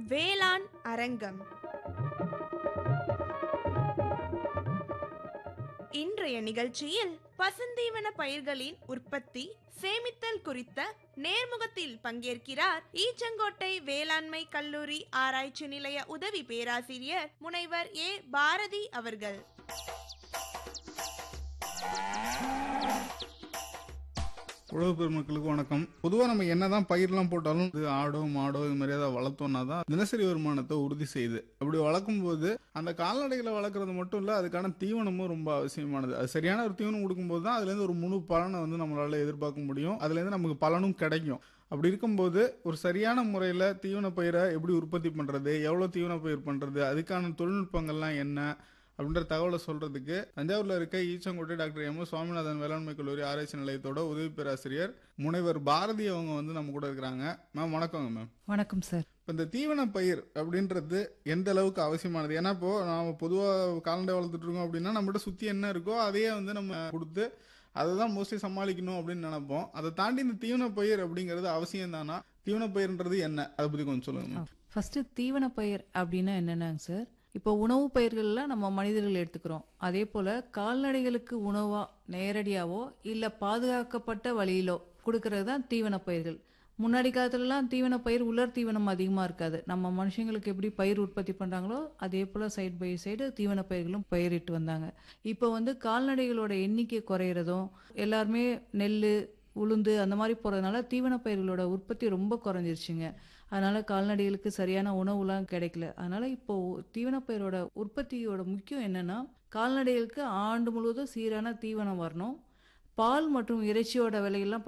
வேளாண் அரங்கம் இன்றைய நிகழ்ச்சியில் பசுந்தீவன பயிர்களின் உற்பத்தி சேமித்தல் குறித்த நேர்முகத்தில் பங்கேற்கிறார் ஈச்சங்கோட்டை வேளாண்மை கல்லூரி ஆராய்ச்சி நிலைய உதவி பேராசிரியர் முனைவர் ஏ பாரதி அவர்கள் உழவு பெருமக்களுக்கு வணக்கம் பொதுவா நம்ம என்னதான் பயிர்லாம் போட்டாலும் இது ஆடோ மாடோ இது மாதிரி ஏதாவது வளர்த்தோம்னா தான் தினசரி வருமானத்தை உறுதி செய்யுது அப்படி வளர்க்கும் போது அந்த கால்நடைகளை வளர்க்குறது மட்டும் இல்ல அதுக்கான தீவனமும் ரொம்ப அவசியமானது அது சரியான ஒரு தீவனம் கொடுக்கும்போது தான் அதுல இருந்து ஒரு முழு பலனை வந்து நம்மளால எதிர்பார்க்க முடியும் அதுல இருந்து நமக்கு பலனும் கிடைக்கும் அப்படி இருக்கும்போது ஒரு சரியான முறையில் தீவன பயிரை எப்படி உற்பத்தி பண்ணுறது எவ்வளோ தீவன பயிர் பண்ணுறது அதுக்கான தொழில்நுட்பங்கள்லாம் என்ன அப்படின்ற தகவலை சொல்றதுக்கு தஞ்சாவூர்ல இருக்க Eachangottai doctor M S Swaminathan வேளாண்மை கல்லூரி ஆராய்ச்சி நிலையத்தோட உதவி பேராசிரியர் முனைவர் பாரதி அவங்க வந்து நம்ம கூட இருக்கிறாங்க மேம் வணக்கங்க மேம் வணக்கம் சார் இப்போ இந்த தீவன பயிர் அப்படின்றது எந்த அளவுக்கு அவசியமானது ஏன்னா இப்போ நாம பொதுவாக கால்நடை வளர்த்துட்டு இருக்கோம் அப்படின்னா நம்மகிட்ட சுற்றி என்ன இருக்கோ அதையே வந்து நம்ம கொடுத்து அதை தான் மோஸ்ட்லி சமாளிக்கணும் அப்படின்னு நினைப்போம் அதை தாண்டி இந்த தீவன பயிர் அப்படிங்கிறது அவசியம் தானா தீவன பயிர்ன்றது என்ன அதை பற்றி கொஞ்சம் சொல்லுங்க மேம் ஃபர்ஸ்ட் தீவன பயிர் அப்படின்னா என்னன்னாங்க சார் இப்போ உணவு பயிர்கள்ல நம்ம மனிதர்கள் எடுத்துக்கிறோம் அதே போல கால்நடைகளுக்கு உணவா நேரடியாவோ இல்ல பாதுகாக்கப்பட்ட வழியிலோ கொடுக்கறது தான் தீவன பயிர்கள் முன்னாடி காலத்துலலாம் தீவன பயிர் உலர் தீவனம் அதிகமாக இருக்காது நம்ம மனுஷங்களுக்கு எப்படி பயிர் உற்பத்தி பண்ணுறாங்களோ அதே போல் சைடு பை சைடு தீவன பயிர்களும் பயிரிட்டு வந்தாங்க இப்போ வந்து கால்நடைகளோட எண்ணிக்கை குறையிறதும் எல்லாருமே நெல் உளுந்து அந்த மாதிரி போகிறதுனால தீவன பயிர்களோட உற்பத்தி ரொம்ப குறைஞ்சிருச்சுங்க அதனால கால்நடைகளுக்கு சரியான உணவுலாம் கிடைக்கல அதனால இப்போ தீவன பயிரோட உற்பத்தியோட முக்கியம் என்னன்னா கால்நடைகளுக்கு ஆண்டு முழுவதும் சீரான தீவனம் வரணும் பால் மற்றும் இறைச்சியோட விலையெல்லாம்